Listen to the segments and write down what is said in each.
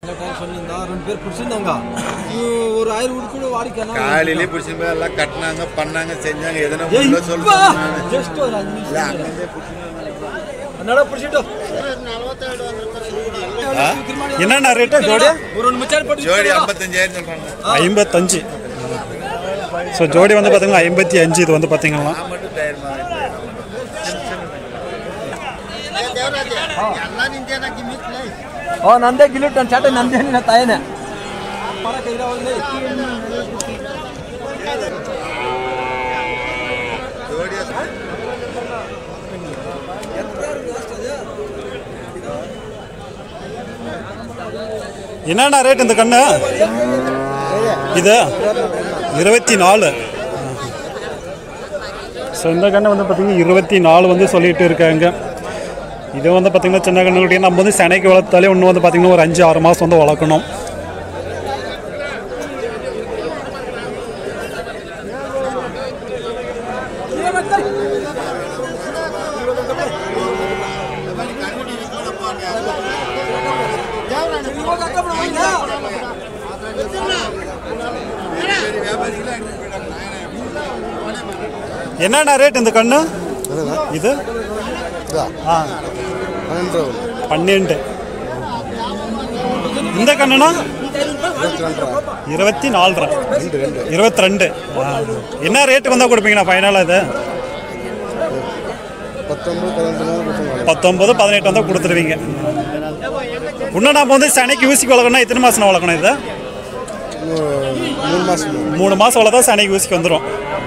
சொன்னீங்க ரெண்டு பேர் பிடிச்சிருந்தாங்க இவ- ஒரு ஆயிரம் வீடு கூட வாடிக்கணும் காலையிலே பிடிச்சி போய் எல்லாம் கட்டினாங்க பண்ணாங்க செஞ்சாங்க எதனா ஏய், உள்ள இப்ப சொல்லுங்க just ஒரு அஞ்சு இல்ல நிமிஷம் அங்கேருந்தே பிடிச்சின்னு என்னடா பிடிச்சிட்டோம் என்னென்ன ரேட்டு ஜோடி ஒரு ரெண்டு மச்சான் போட்டு ஜோடி ஐம்பத்தஞ்சாயிரம் சொல்றாங்க ஐம்பத்தஞ்சு ஸோ ஜோடி வந்து பார்த்தீங்கன்னா ஐம்பத்தி அஞ்சு இது வந்து பார்த்தீங்கன்னா நான் மட்டும் தைரியமா ಓ ನಂದೇ ಗಿಲಿಟ್ ನನ್ನ ಚಾಟ ನಂದೇ ನಿನ್ನ ತಾಯನೇ ಮಾಡಕ್ಕೆ ಇರೋ ಒಂದು ஜோடி என்னென்ன ரேட் இந்த கண்ணு இது இருபத்தி நாலு ஸோ இந்த கண்ணை வந்து பார்த்தீங்கன்னா இருபத்தி நாலு வந்து சொல்லிட்டு இருக்காங்க இது வந்து பார்த்தீங்கன்னா சின்ன கண்ணுடைய நம்ம வந்து சென்னைக்கு வளர்த்தாலே இன்னும் வந்து பார்த்தீங்கன்னா ஒரு அஞ்சு ஆறு மாதம் வந்து வளர்க்கணும் என்னென்ன ரேட் இந்த கண்ணு இது ஆ பன்னெண்டு இந்த கண்ணுனா இருபத்தி நாலு இருபத்தி ரெண்டு என்ன ரேட்டு வந்தால் கொடுப்பீங்கண்ணா ஃபைனலாக இது பத்தொம்பது பதினெட்டு வந்தால் கொடுத்துருவீங்க இன்னும் நம்ம வந்து சனைக்கு ஊசிக்கு வளர்க்கணும்னா எத்தனை மாதம் வளர்க்கணும் இதை மூணு மாசம் மூணு மாதம் வளர்த்தா சனைக்கு ஊசிக்கு வந்துடும்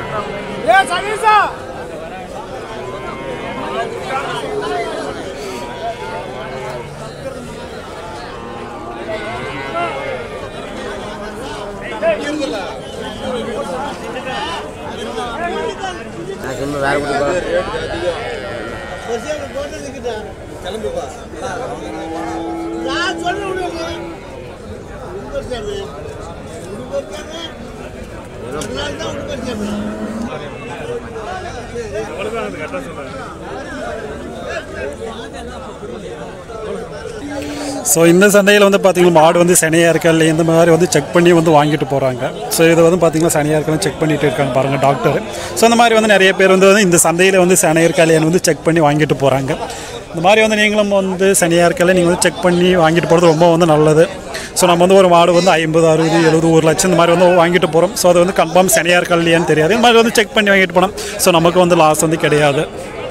ஸோ இந்த சந்தையில் வந்து பார்த்தீங்கன்னா மாடு வந்து சனியாக இருக்கா இல்லை இந்த மாதிரி வந்து செக் பண்ணி வந்து வாங்கிட்டு போகிறாங்க ஸோ இதை வந்து பார்த்தீங்கன்னா சனியாக இருக்கான்னு செக் பண்ணிட்டு இருக்காங்க பாருங்கள் டாக்டர் ஸோ இந்த மாதிரி வந்து நிறைய பேர் வந்து இந்த சந்தையில் வந்து சனியாக இருக்கா இல்லையான்னு வந்து செக் பண்ணி வாங்கிட்டு போகிறாங்க இந்த மாதிரி வந்து நீங்களும் வந்து சனியாக இருக்கல நீங்கள் வந்து செக் பண்ணி வாங்கிட்டு போகிறது ரொம்ப வந்து நல்லது ஸோ நம்ம வந்து ஒரு மாடு வந்து ஐம்பது அறுபது எழுபது ஒரு லட்சம் இந்த மாதிரி வந்து வாங்கிட்டு போகிறோம் ஸோ அது வந்து கன்ஃபார்ம் சனியாக இருக்கா இல்லையான்னு தெரியாது இந்த மாதிரி வந்து செக் பண்ணி வாங்கிட்டு போனோம் ஸோ நமக்கு வந்து லாஸ் வந்து கிடையாது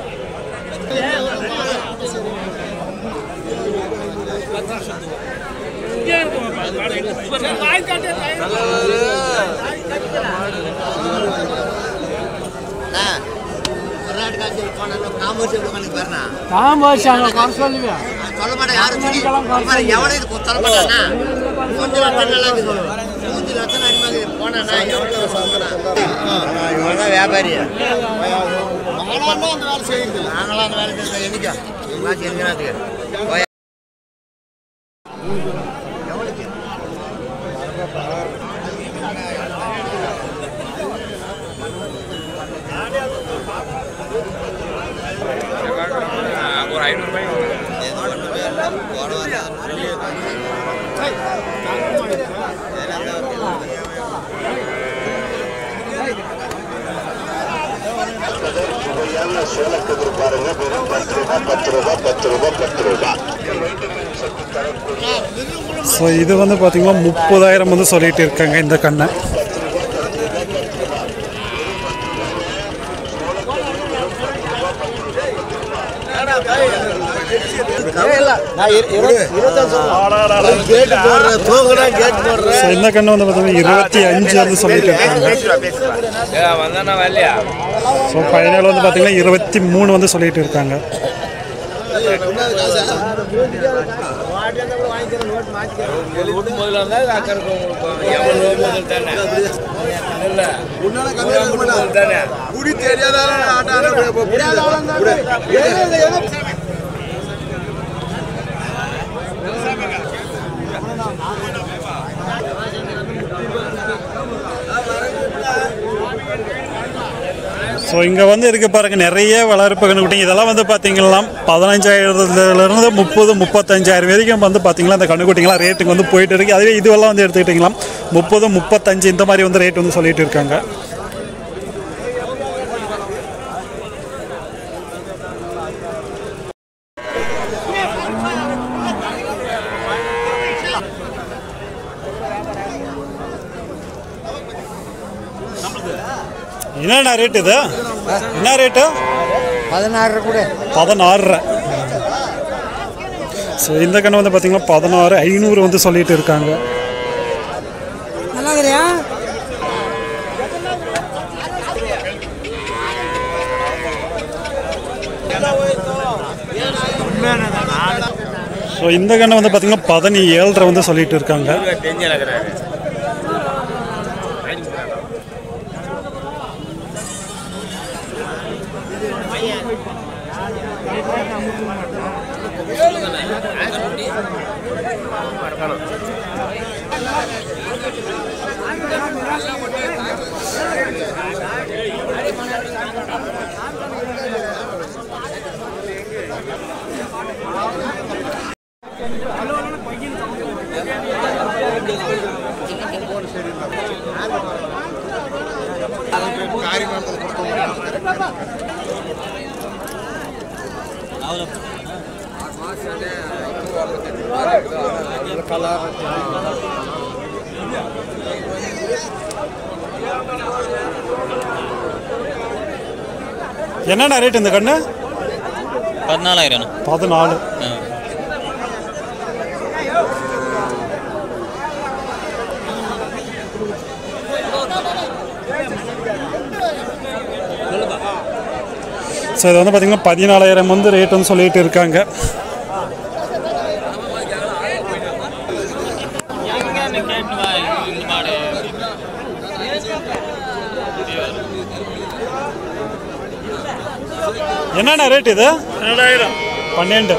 சொல்ல மாட்டேன் யாரும் சொல்லி பாரு, எவனும் இது சொல்ல மாட்டானா மூஞ்சில அத்தனை நல்லா இருக்குது மூஞ்சில அத்தனை அடிமா இருக்குது போனானா எவனும் சொல்லுறான் இவன் தான் வியாபாரி நாங்களாம் அந்த வேலை செய்யுது நாங்களாம் அந்த வேலை செய்யுது என்னைக்கா எங்களாச்சும் எங்கனாத்துக்கு போய் ஸோ இது வந்து பார்த்தீங்கன்னா முப்பதாயிரம் வந்து சொல்லிட்டு இருக்காங்க இந்த கண்ணை ஸோ இந்த கண்ணு வந்து பார்த்தீங்கன்னா இருபத்தி அஞ்சு வந்து சொல்லிட்டு இருக்காங்க ஸோ ஃபைனல் வந்து பார்த்தீங்கன்னா இருபத்தி மூணு வந்து சொல்லிட்டு இருக்காங்க குடி தெரியாதால ஸோ இங்கே வந்து இருக்க பாருங்க நிறைய வளர்ப்பு கண்ணுக்குட்டிங்க இதெல்லாம் வந்து பார்த்தீங்கன்னா பதினஞ்சாயிரத்துலேருந்து முப்பது முப்பத்தஞ்சாயிரம் வரைக்கும் வந்து பார்த்தீங்கன்னா இந்த கண்ணுக்குட்டிங்களாம் ரேட்டுக்கு வந்து போயிட்டு இருக்கு அதுவே இதுவெல்லாம் வந்து எடுத்துக்கிட்டிங்களா முப்பது முப்பத்தஞ்சு இந்த மாதிரி வந்து ரேட் வந்து சொல்லிட்டு இருக்காங்க என்னண்ணா ரேட் இது என்ன ரேட்டு பதினாறு கூட பதினாறு ஸோ இந்த கண்ணு வந்து பார்த்தீங்கன்னா பதினாறு ஐநூறு வந்து சொல்லிட்டு இருக்காங்க நல்லா இருக்கிறியா ஸோ இந்த கண்ணு வந்து பார்த்தீங்கன்னா பதினேழரை வந்து சொல்லிட்டு இருக்காங்க என்னண்ணா ரேட் இந்த கண்ணு பதினாலாயிரம் பதினாலு ஸோ இது வந்து பார்த்தீங்கன்னா பதினாலாயிரம் வந்து ரேட் வந்து சொல்லிட்டு இருக்காங்க என்னண்ணா ரேட் இது பன்னெண்டு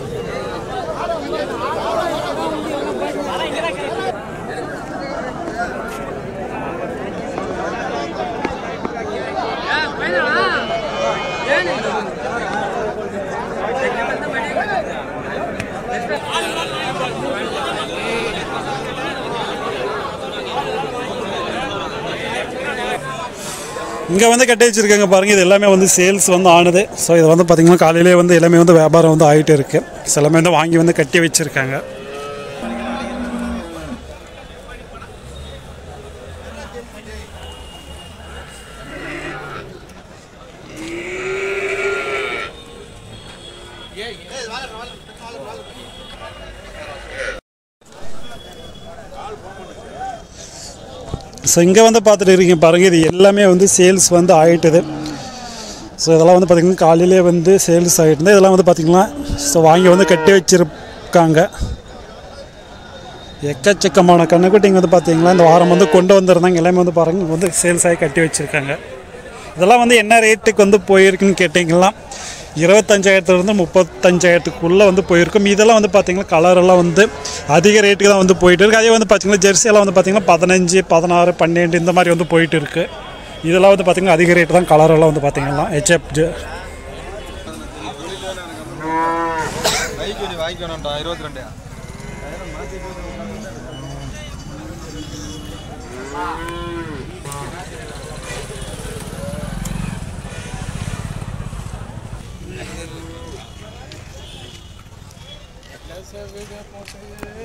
இங்கே வந்து கட்டி வச்சிருக்காங்க பாருங்க இது எல்லாமே வந்து சேல்ஸ் வந்து ஆனது ஸோ இது வந்து பார்த்தீங்கன்னா காலையிலே வந்து எல்லாமே வந்து வியாபாரம் வந்து ஆகிட்டு இருக்கு So, எல்லாமே வந்து வாங்கி வந்து கட்டி வச்சிருக்காங்க ஸோ இங்கே வந்து பார்த்துட்டு இருக்கீங்க பாருங்கள் இது எல்லாமே வந்து சேல்ஸ் வந்து ஆகிட்டுது ஸோ இதெல்லாம் வந்து பார்த்திங்கன்னா காலையிலே வந்து சேல்ஸ் ஆகிட்டு இதெல்லாம் வந்து பார்த்திங்கன்னா ஸோ வாங்கி வந்து கட்டி வச்சுருக்காங்க எக்கச்சக்கமான கண்ணுக்குட்டிங்க வந்து பார்த்தீங்களா இந்த வாரம் வந்து கொண்டு வந்திருந்தாங்க எல்லாமே வந்து பாருங்க இங்க வந்து சேல்ஸ் ஆகி கட்டி வச்சுருக்காங்க இதெல்லாம் வந்து என்ன ரேட்டுக்கு வந்து போயிருக்குன்னு கேட்டிங்கன்னா இருபத்தஞ்சாயிரத்துலேருந்து முப்பத்தஞ்சாயிரத்துக்குள்ளே வந்து போயிருக்கும் இதெல்லாம் வந்து பார்த்திங்கன்னா கலரெல்லாம் வந்து அதிக ரேட்டுக்கு தான் வந்து போயிட்டு இருக்கு அதே வந்து பார்த்திங்கன்னா ஜெர்சி எல்லாம் வந்து பார்த்திங்கன்னா பதினஞ்சு பதினாறு பன்னெண்டு இந்த மாதிரி வந்து போயிட்டு இருக்கு இதெல்லாம் வந்து பார்த்திங்கன்னா அதிக ரேட்டு தான் கலரெல்லாம் வந்து பார்த்திங்கன்னா ஹெச்எப் வாங்கிக்கணும்டா இருபத்தி ரெண்டு ஸோ